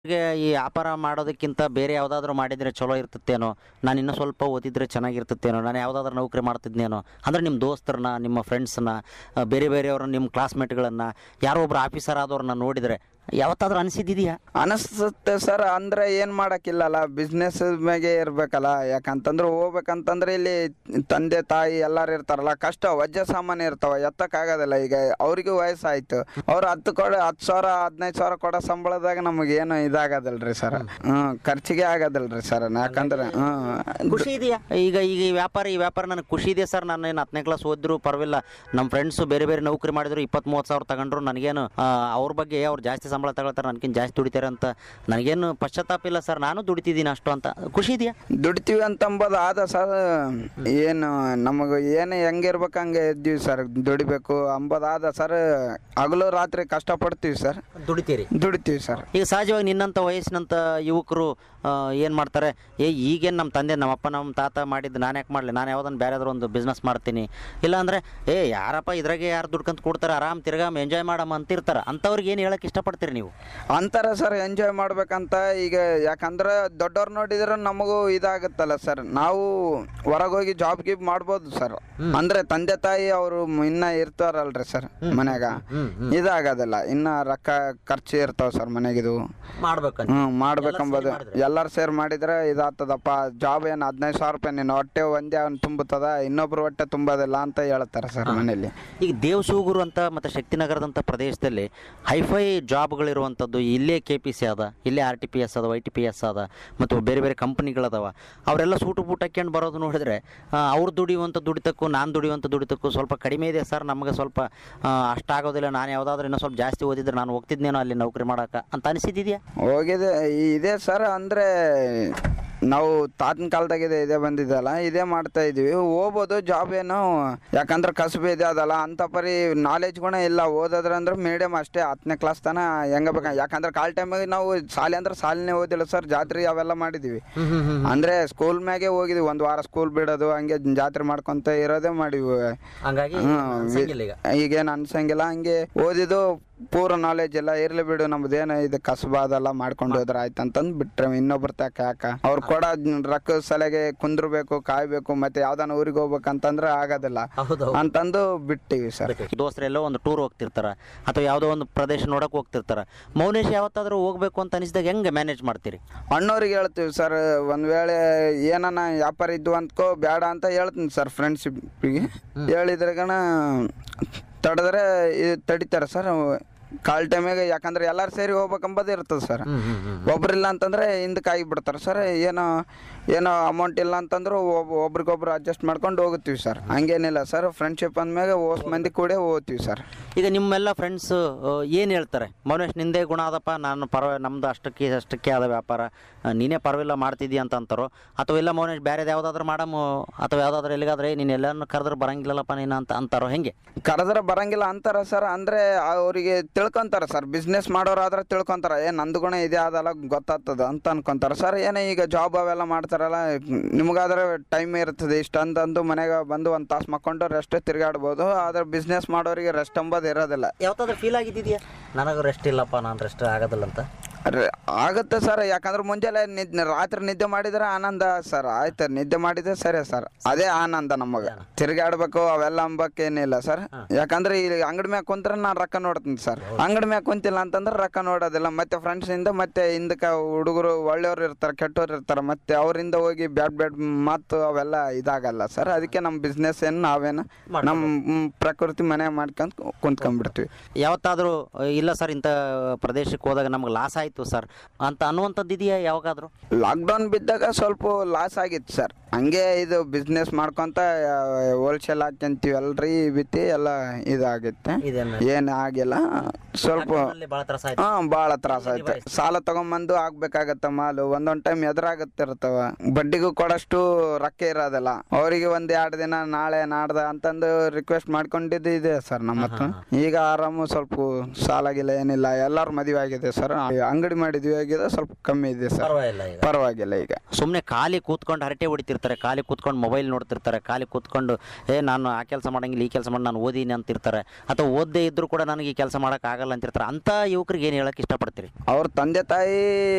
ಗೆ ಈ ವ್ಯಾಪಾರ ಮಾಡೋದಕ್ಕಿಂತ ಬೇರೆ ಯಾವುದಾದ್ರೂ ಮಾಡಿದರೆ ಚಲೋ ಇರ್ತತ್ತೇನೋ ನಾನು ಇನ್ನೂ ಸ್ವಲ್ಪ ಓದಿದ್ರೆ ಚೆನ್ನಾಗಿರ್ತತ್ತೇನೋ ನಾನು ಯಾವುದಾದ್ರೂ ನೌಕರಿ ಮಾಡ್ತಿದ್ನೇನೋ ಅಂದರೆ ನಿಮ್ಮ ದೋಸ್ತರನ್ನ ನಿಮ್ಮ ಫ್ರೆಂಡ್ಸನ್ನ ಬೇರೆ ಬೇರೆಯವ್ರನ್ನ ನಿಮ್ಮ ಕ್ಲಾಸ್ಮೇಟ್ಗಳನ್ನು ಯಾರೋ ಒಬ್ರು ಆಫೀಸರ್ ಆದವ್ರನ್ನ ನೋಡಿದರೆ ಯಾವತ್ತಾದ್ರೂ ಅನಿಸಿದ್ದಿದೆಯಾ ಅನಿಸುತ್ತೆ ಸರ್ ಅಂದ್ರೆ ಏನ್ ಮಾಡಕ್ಕಿಲ್ಲಲ್ಲ ಬಿಸ್ನೆಸ್ ಮ್ಯಾಗೆ ಇರ್ಬೇಕಲ್ಲ ಯಾಕಂತಂದ್ರೆ ಹೋಗ್ಬೇಕಂತಂದ್ರೆ ಇಲ್ಲಿ ತಂದೆ ತಾಯಿ ಎಲ್ಲಾರು ಇರ್ತಾರಲ್ಲ ಕಷ್ಟ ವಜ್ಜೆ ಸಾಮಾನು ಇರ್ತಾವ ಎತ್ತಕ್ ಆಗೋದಿಲ್ಲ ಈಗ ಅವ್ರಿಗೂ ವಯಸ್ಸಾಯ್ತು ಅವ್ರು ಹತ್ತು ಕೊಡ ಹತ್ತು ಸಾವಿರ ಹದಿನೈದು ಸಾವಿರ ಕೊಡೋ ಸಂಬಳದಾಗ ನಮಗೆ ಏನು ಇದಾಗೋದಿಲ್ರಿ ಸರ್ ಹ್ಮ್ ಖರ್ಚಿಗೆ ಆಗೋದಿಲ್ರಿ ಸರ್ ಯಾಕಂದ್ರೆ ಹ್ಮ್ ಖುಷಿ ಇದೆಯಾ ಈಗ ಈಗ ಈ ವ್ಯಾಪಾರ ಈ ವ್ಯಾಪಾರ ನನಗೆ ಖುಷಿ ಇದೆ ಸರ್ ನಾನು ಏನು ಹತ್ತನೇ ಕ್ಲಾಸ್ ಓದಿದ್ರು ಪರವಾಗಿಲ್ಲ ನಮ್ಮ ಫ್ರೆಂಡ್ಸು ಬೇರೆ ಬೇರೆ ನೌಕರಿ ಮಾಡಿದ್ರು ಇಪ್ಪತ್ತು ಮೂವತ್ತು ಸಾವಿರ ತಗೊಂಡ್ರು ನನಗೇನು ಆ, ಅವ್ರ ಬಗ್ಗೆ ಅವ್ರು ಜಾಸ್ತಿ ಸಂಬಳ ತಗೊಳ್ತಾರೆ ನನಗಿಂತ ಜಾಸ್ತಿ ದುಡಿತಾರೆ ಅಂತ ನನಗೇನು ಪಶ್ಚಾತ್ತಾಪ ಇಲ್ಲ ಸರ್ ನಾನು ದುಡಿತಿದ್ದೀನಿ ಅಷ್ಟು ಅಂತ ಖುಷಿ ಇದೆಯಾ ದುಡಿತೀವಿ ಅಂತಂಬೋದು ಆದ ಸರ್ ಏನು ನಮಗೆ ಏನು ಹೆಂಗಿರ್ಬೇಕು ಹಂಗೆ ಇದ್ದೀವಿ ಸರ್ ದುಡಿಬೇಕು ಅಂಬೋದಾದ ಸರ್ ಹಗಲು ರಾತ್ರಿ ಕಷ್ಟಪಡ್ತೀವಿ ಸರ್ ದುಡಿತೀರಿ ದುಡಿತೀವಿ ಸರ್ ಈಗ ಸಹಜವಾಗಿ ನಿನ್ನಂಥ ವಯಸ್ಸಿನಂಥ ಯುವಕರು ಏನು ಮಾಡ್ತಾರೆ ಏ ಈಗೇನು ನಮ್ಮ ತಂದೆ ನಮ್ಮಪ್ಪ ನಮ್ಮ ತಾತ ಮಾಡಿದ್ದು ನಾನು ಯಾಕೆ ಮಾಡಲಿ ನಾನು ಯಾವುದನ್ನು ಬೇರೆಯಾದ್ರೂ ಒಂದು ಬಿಸ್ನೆಸ್ ಮಾಡ್ತೀನಿ ಇಲ್ಲಾಂದರೆ ಏ ಯಾರಪ್ಪ ಇದ್ರಾಗೆ ಯಾರು ದುಡ್ಕಂತ ಕೊಡ್ತಾರೆ ಆರಾಮ್ ತಿರ್ಗಾಮ ಎಂಜಾಯ್ ಮಾಡಮ್ಮ ಅಂತಿರ್ತಾರೆ ಅಂಥವ್ರಿಗೆ ಏನು ಹೇಳಕ್ಕೆ ಇಷ್ಟಪಡ್ತೀರಿ ನೀವು ಅಂತಾರ ಸರ್ ಎಂಜಾಯ್ ಮಾಡ್ಬೇಕಂತ ಈಗ ಯಾಕಂದ್ರೆ ದೊಡ್ಡವ್ರು ನೋಡಿದ್ರೆ ನಮಗೂ ಇದಾಗುತ್ತಲ್ಲ ಸರ್ ನಾವು ಹೊರಗೋಗಿ ಜಾಬ್ ಗೀಬ್ ಮಾಡ್ಬೋದು ಸರ್ ಅಂದ್ರೆ ತಂದೆ ತಾಯಿ ಅವರು ಇನ್ನ ಇರ್ತಾರಲ್ರಿ ಸರ್ ಮನ್ಯಾಗ ಇದಾಗೋದಿಲ್ಲ ಇನ್ನ ರೊಕ್ಕ ಖರ್ಚು ಇರ್ತಾವ ಸರ್ ಮನೆಗಿದು ಮಾಡ್ಬೇಕಂತ ಹ್ಮ್ ಮಾಡ್ಬೇಕಂಬೋದು ಎಲ್ಲಾರು ಸೇರ್ ಮಾಡಿದ್ರೆ ಇದಾಗ್ತದಪ್ಪ ಜಾಬ್ ಏನು ಹದಿನೈದು ಸಾವಿರ ರೂಪಾಯಿ ನೀನು ಹೊಟ್ಟೆ ಒಂದೇ ಅವ್ನು ತುಂಬುತ್ತದ ಇನ್ನೊಬ್ರು ಹೊಟ್ಟೆ ತುಂಬೋದಿಲ್ಲ ಅಂತ ಹೇಳ್ತಾರೆ ಸರ್ ಮನೇಲಿ ಈಗ ದೇವಸೂಗೂರು ಅಂತ ಮತ್ತು ಶಕ್ತಿನಗರದಂಥ ಪ್ರದೇಶದಲ್ಲಿ ಹೈಫೈ ಜಾಬ್ಗಳಿರುವಂಥದ್ದು ಇಲ್ಲೇ ಕೆ ಪಿ ಸಿ ಅದ ಇಲ್ಲೇ ಆರ್ ಟಿ ಪಿ ಎಸ್ ಅದ ವೈ ಟಿ ಪಿ ಎಸ್ ಅದ ಮತ್ತು ಬೇರೆ ಬೇರೆ ಕಂಪ್ನಿಗಳದಾವ ಅವರೆಲ್ಲ ಸೂಟು ಬೂಟ್ ಹಾಕ್ಯಂಡು ಬರೋದು ನೋಡಿದ್ರೆ ಆ, ಅವ್ರು ದುಡಿಯುವಂಥ ದುಡಿತಕ್ಕೂ ನಾನು ದುಡಿಯುವಂಥ ದುಡಿತಕ್ಕೂ ಸ್ವಲ್ಪ ಕಡಿಮೆ ಇದೆ ಸರ್ ನಮಗೆ ಸ್ವಲ್ಪ ಆ, ಅಷ್ಟಾಗೋದಿಲ್ಲ ನಾನು ಯಾವುದಾದ್ರೂ ಇನ್ನೂ ಸ್ವಲ್ಪ ಜಾಸ್ತಿ ಓದಿದ್ರೆ ನಾನು ಹೋಗ್ತಿದ್ನೇನೋ ಅಲ್ಲಿ ನೌಕರಿ ಮಾಡೋಕೆ ಅಂತ ಅನಿಸಿದ್ಯಾ ಹೋಗಿದೆ ಇದೆ ಸರ್ ಅಂದ್ರೆ ನಾವು ತಾತನ ಕಾಲದಾಗಿದೆ ಇದೇ ಬಂದಿದ್ದಲ್ಲ ಇದೇ ಮಾಡ್ತಾ ಇದೀವಿ ಹೋಗ್ಬೋದು ಜಾಬ್ ಏನು ಯಾಕಂದ್ರೆ ಕಸಬು ಇದೆ ಅದಲ್ಲ ಅಂತ ಪರಿ ನಾಲೆಜ್ ಗುಣ ಇಲ್ಲ ಓದೋದ್ರ ಅಂದ್ರೆ ಮೀಡಿಯಮ್ ಅಷ್ಟೇ ಹತ್ತನೇ ಕ್ಲಾಸ್ ತನ ಹೆಂಗ ಬೇಕ ಯಾಕಂದ್ರೆ ಕಾಲ್ ಟೈಮಿಗೆ ನಾವು ಶಾಲೆ ಅಂದ್ರೆ ಶಾಲೆನೇ ಓದಿಲ್ಲ ಸರ್ ಜಾತ್ರೆ ಅವೆಲ್ಲ ಮಾಡಿದೀವಿ ಅಂದ್ರೆ ಸ್ಕೂಲ್ ಮ್ಯಾಗೆ ಹೋಗಿದ್ವಿ ಒಂದು ವಾರ ಸ್ಕೂಲ್ ಬಿಡೋದು ಹಂಗೆ ಜಾತ್ರೆ ಮಾಡ್ಕೊಂತ ಇರೋದೇ ಮಾಡಿವಿ ಹಂಗಾಗಿ ಹ್ಮ್. ಅನ್ಸಂಗಿಲ್ಲ ಈಗ ಈಗೇನು ಅನ್ಸಂಗಿಲ್ಲ ಹಂಗೆ ಓದಿದ್ದು ಪೂರ ನಾಲೆಜ್ ಎಲ್ಲ ಇರ್ಲಿ ಬಿಡು ನಮ್ದೇನು ಇದು ಕಸಬ ಅದೆಲ್ಲ ಮಾಡ್ಕೊಂಡು ಹೋದ್ರ ಆಯ್ತು ಅಂತಂದ್ ಬಿಟ್ರೆ ಇನ್ನೊಬ್ರ ತಕ ಯಾಕ ಅವ್ರು ಕೊಡ ರೊಕ್ಕ ಸಲಗೆ ಕುಂದ್ರಬೇಕು ಕಾಯ್ಬೇಕು ಮತ್ತೆ ಯಾವ್ದಾನ ಊರಿಗೆ ಹೋಗ್ಬೇಕಂತಂದ್ರೆ ಆಗೋದಿಲ್ಲ ಹೌದು ಅಂತಂದು ಬಿಟ್ಟಿವಿ ಸರ್ ದೋಸ್ತರೆಲ್ಲೋ ಒಂದು ಟೂರ್ ಹೋಗ್ತಿರ್ತಾರ ಅಥವಾ ಯಾವುದೋ ಒಂದು ಪ್ರದೇಶ ನೋಡಕ್ ಹೋಗ್ತಿರ್ತಾರ ಮೌನೇಶ್ ಯಾವತ್ತಾದ್ರೂ ಹೋಗ್ಬೇಕು ಅಂತ ಅನಿಸಿದಾಗ ಹೆಂಗೆ ಮ್ಯಾನೇಜ್ ಮಾಡ್ತೀರಿ ಅಣ್ಣವ್ರಿಗೆ ಹೇಳ್ತೀವಿ ಸರ್ ಒಂದ್ ವೇಳೆ ಏನನ ವ್ಯಾಪಾರ ಇದ್ದು ಅಂದ್ಕೋ ಬೇಡ ಅಂತ ಹೇಳ್ತೀನಿ ಸರ್ ಫ್ರೆಂಡ್ಶಿಪ್ಪಿಗೆ ಹೇಳಿದ್ರಗಣ ತಡೆದ್ರೆ ಇದು ತಡಿತಾರೆ ಸರ್ ಕಾಲ್ ಟೈಮಿಗೆ ಯಾಕಂದ್ರೆ ಎಲ್ಲಾರು ಸೇರಿ ಹೋಗ್ಬೇಕಂಬದು ಇರ್ತದೆ ಸರ್ ಒಬ್ರಿಲ್ಲ ಅಂತಂದ್ರೆ ಹಿಂದಕ್ಕೆ ಆಗಿಬಿಡ್ತಾರೆ ಸರ್ ಏನೋ ಏನೋ ಅಮೌಂಟ್ ಇಲ್ಲ ಅಂತಂದ್ರೆ ಒಬ್ ಒಬ್ರಿಗೊಬ್ರು ಅಡ್ಜಸ್ಟ್ ಮಾಡ್ಕೊಂಡು ಹೋಗುತ್ತೀವಿ ಸರ್ ಹಂಗೇನಿಲ್ಲ ಸರ್ ಫ್ರೆಂಡ್ಶಿಪ್ ಅಂದ್ಮ್ಯಾಗ ಓಸ್ ಮಂದಿ ಕೂಡ ಹೋಗ್ತೀವಿ ಸರ್ ಈಗ ನಿಮ್ಮೆಲ್ಲ ಫ್ರೆಂಡ್ಸ್ ಏನು ಹೇಳ್ತಾರೆ ಮೌನೇಶ್ ನಿಂದೇ ಗುಣ ಅದಪ್ಪ ನಾನು ಪರವ ನಮ್ದು ಅಷ್ಟಕ್ಕೆ ಅಷ್ಟಕ್ಕೆ ಆದ ವ್ಯಾಪಾರ ಆ, ನೀನೇ ಪರವಿಲ್ಲ ಮಾಡ್ತಿದ್ದೀಯ ಅಂತ ಅಂತಾರೋ ಅಥವಾ ಇಲ್ಲ ಮೌನೇಶ್ ಬೇರೆದು ಯಾವುದಾದ್ರೂ ಮಾಡಮು ಅಥವಾ ಯಾವುದಾದ್ರೂ ಎಲ್ಲಿಗಾದ್ರೆ ನೀನು ಎಲ್ಲಾನು ಕರೆದ್ರೆ ಬರಂಗಿಲ್ಲಪ್ಪ ನೀನು ಅಂತ ಅಂತಾರೋ ಹೆಂಗೆ ಕರೆದ್ರೆ ಬರಂಗಿಲ್ಲ ಅಂತಾರ ಸರ್ ಅಂದ್ರೆ ಅವರಿಗೆ ತಿಳ್ಕೊಂತಾರ ಸರ್ ಬಿಸ್ನೆಸ್ ಮಾಡೋರಾದ್ರೆ ತಿಳ್ಕೊಂತಾರ ಏ ನಂದು ಗುಣ ಇದೆ ಅದಲ್ಲ ಗೊತ್ತಾಗ್ತದ ಅಂತ ಅನ್ಕೊಂತಾರ ಸರ್ ಏನೇ ಈಗ ಜಾಬ್ ಅವೆಲ್ಲ ಮಾಡ್ತಾರಲ್ಲ ನಿಮ್ಗಾದ್ರೆ ಟೈಮ್ ಇರ್ತದೆ ಇಷ್ಟ ಅಂತಂದು ಮನೆಗೆ ಬಂದು ಒಂದು ತಾಸು ಮಕ್ಕೊಂಡು ರೆಸ್ಟ್ ತಿರ್ಗಾಡ್ಬೋದು ಆದ್ರೆ ಬಿಸ್ನೆಸ್ ಮಾಡೋರಿಗೆ ರೆಸ್ಟ್ ಅಂಬೋದು ಇರೋದಿಲ್ಲ ಯಾವತ್ತಾದ್ರೂ ಫೀಲ್ ಆಗಿದ್ದಿದೆಯಾ ನನಗೆ ರೆಸ್ಟ್ ಇಲ್ಲಪ್ಪ ನಾನು ರೆಸ್ಟ್ ಆಗೋದಿಲ್ಲ ಅಂತ ರೆ- ಆಗುತ್ತೆ ಸರ್ ಯಾಕಂದ್ರೆ ಮುಂಜಾನೆ ನಿದ್ದೆ ರಾತ್ರಿ ನಿದ್ದೆ ಮಾಡಿದ್ರೆ ಆನಂದ ಸರ್ ಆಯ್ತು ನಿದ್ದೆ ಮಾಡಿದ್ರೆ ಸರಿ ಸರ್ ಅದೇ ಆನಂದ ನಮಗೆ ತಿರ್ಗಾಡ್ಬೇಕು ಅವೆಲ್ಲ ಅಂಬಕ್ಕೇನಿಲ್ಲ ಸರ್ ಯಾಕಂದ್ರೆ ಇಲ್ಲಿ ಅಂಗಡಿ ಮ್ಯಾಗ ಕುಂತ್ರೆ ನಾನು ರೊಕ್ಕ ನೋಡ್ತೀನಿ ಸರ್ ಅಂಗಡಿ ಮ್ಯಾಗ ಕುಂತಿಲ್ಲ ಅಂತಂದ್ರೆ ರೊಕ್ಕ ನೋಡೋದಿಲ್ಲ ಮತ್ತೆ ಫ್ರೆಂಡ್ಸ್ ಇಂದ ಮತ್ತೆ ಹಿಂದಕ್ಕೆ ಹುಡುಗರು ಒಳ್ಳೆಯವ್ರು ಇರ್ತಾರೆ ಕೆಟ್ಟವ್ರು ಇರ್ತಾರೆ ಮತ್ತೆ ಅವರಿಂದ ಹೋಗಿ ಬ್ಯಾಡ್ ಬ್ಯಾಡ್ ಮಾತು ಅವೆಲ್ಲ ಇದಾಗಲ್ಲ ಸರ್ ಅದಕ್ಕೆ ನಮ್ಮ ಬಿಸ್ನೆಸ್ ಏನು ನಾವೇನು ನಮ್ಮ ಮ್, ಪ್ರಕೃತಿ ಮನೆ ಮಾಡ್ಕೊಂಡ್ ಕುಂತ್ಕೊಂಡ್ಬಿಡ್ತೀವಿ ಯಾವತ್ತಾದರೂ ಇಲ್ಲ ಸರ್ ಇಂಥ ಪ್ರದೇಶಕ್ಕೆ ಹೋದಾಗ ನಮ್ಗೆ ಲಾಸ್ ಆಯಿತು ಸರ್ ಅಂತ ಅನ್ನುವಂಥದ್ದು ಇದೆಯಾ ಯಾವಾಗಾದರೂ ಲಾಕ್ಡೌನ್ ಬಿದ್ದಾಗ ಸ್ವಲ್ಪ ಲಾಸ್ ಆಗಿತ್ತು ಸರ್ ಹಂಗೆ ಇದು ಬಿಸ್ನೆಸ್ ಮಾಡ್ಕೊಂತ ಹೋಲ್ಸೇಲ್ ಹಾಕ್ಯಂತೀವಿ ಅಲ್ರಿ ಬಿತ್ತಿ ಎಲ್ಲ ಇದಾಗುತ್ತೆ ಇದೇನು ಏನು ಆಗಿಲ್ಲ ಸ್ವಲ್ಪ ಭಾಳ ತ್ರಾಸ ಆಯ್ತು ಹಾ ಭಾಳ ತ್ರಾಸ ಆಯ್ತು ಸಾಲ ತಗೊಂಬಂದು ಹಾಕ್ಬೇಕಾಗತ್ತ ಮಾಲು ಒಂದೊಂದ್ ಟೈಮ್ ಎದುರಾಗುತ್ತಿರ್ತವ ಬಡ್ಡಿಗೂ ಕೊಡಷ್ಟು ರೊಕ್ಕ ಇರೋದಿಲ್ಲ ಅವರಿಗೆ ಒಂದ್ ಎರಡು ದಿನ ನಾಳೆ ನಾಡ್ದ ಅಂತಂದು ರಿಕ್ವೆಸ್ಟ್ ಮಾಡ್ಕೊಂಡಿದ್ದು ಇದೆ ಸರ್ ನಮ್ಮ ಹತ್ರ ಈಗ ಆರಾಮು ಸ್ವಲ್ಪ ಸಾಲಾಗಿಲ್ಲ ಏನಿಲ್ಲ ಎಲ್ಲಾರು ಮದುವೆ ಆಗಿದೆ ಸರ್ ಅಂಗಡಿ ಮಾಡಿದ್ವಿ ಆಗಿದೆ ಸ್ವಲ್ಪ ಕಮ್ಮಿ ಇದೆ ಸರ್ ಪರವಾಗಿಲ್ಲ ಈಗ ಪರವಾಗಿಲ್ಲ ಈಗ ಸುಮ್ಮನೆ ಖಾಲಿ ಕೂತ್ಕೊಂಡು ಹರಟೆ ಹೊಡಿತಿರ್ತಾರೆ ಖಾಲಿ ಕೂತ್ಕೊಂಡು ಮೊಬೈಲ್ ನೋಡ್ತಿರ್ತಾರೆ ಖಾಲಿ ಕೂತ್ಕೊಂಡು ಏ ನಾನು ಆ ಕೆಲಸ ಮಾಡಂಗಿಲ್ಲ ಈ ಕೆಲಸ ಮಾಡಿ ನಾನು ಓದೀನಿ ಅಂತಿರ್ತಾರೆ ಅಥವಾ ಓದದೇ ಇದ್ರೂ ಕೂಡ ನನಗೆ ಈ ಕೆಲಸ ಮಾಡೋಕ್ಕಾಗಲ್ಲ ಅಂತಿರ್ತಾರೆ ಅಂಥ ಯುವಕರಿಗೆ ಏನು ಹೇಳಕ್ಕೆ ಇಷ್ಟಪಡ್ತೀರಿ ಅವ್ರ ತಂದೆ ತಾಯಿ